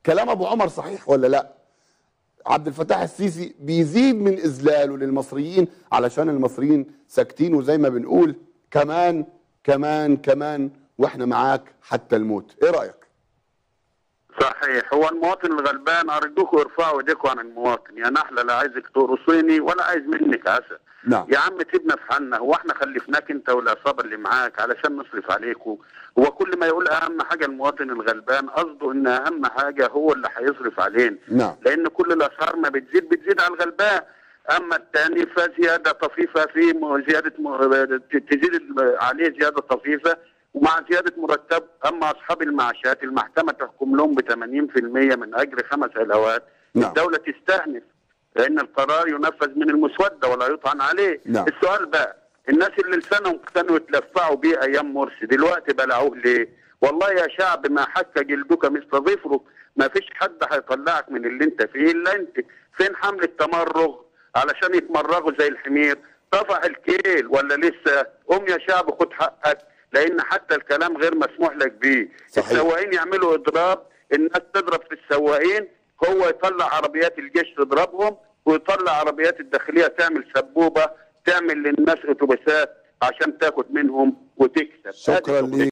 كلام ابو عمر صحيح ولا لا عبد الفتاح السيسي بيزيد من اذلاله للمصريين علشان المصريين ساكتين وزي ما بنقول كمان كمان كمان واحنا معاك حتى الموت ايه رايك صحيح هو المواطن الغلبان ارجوكم ارفعوا ايديكم عن المواطن يا نحله لا عايزك تقرصيني ولا عايز منك عسل نعم. يا عم سيبنا في حالنا هو احنا خلفناك انت والعصابه اللي معاك علشان نصرف عليكم هو كل ما يقول اهم حاجه المواطن الغلبان قصده ان اهم حاجه هو اللي هيصرف علينا نعم. لان كل الاسعار ما بتزيد بتزيد على الغلبان اما الثاني فزياده طفيفه في م- زياده م- تزيد ال- عليه زياده طفيفه ومع زياده مرتب اما اصحاب المعاشات المحكمه تحكم لهم ب 80% من اجر خمس علاوات نعم. الدوله تستأنف لان القرار ينفذ من المسوده ولا يطعن عليه نعم. السؤال بقى الناس اللي لسانهم كانوا يتلفعوا بيه ايام مرسي دلوقتي بلعوه ليه والله يا شعب ما حك جلدك مثل ظفرك ما فيش حد هيطلعك من اللي انت فيه الا انت فين حمل التمرغ علشان يتمرغوا زي الحمير طفح الكيل ولا لسه قوم يا شعب خد حقك لان حتى الكلام غير مسموح لك بيه صحيح. السواقين يعملوا اضراب الناس تضرب في السواقين هو يطلع عربيات الجيش تضربهم ويطلع عربيات الداخليه تعمل سبوبه تعمل للناس اتوبيسات عشان تاخد منهم وتكسب شكرا هذه ليك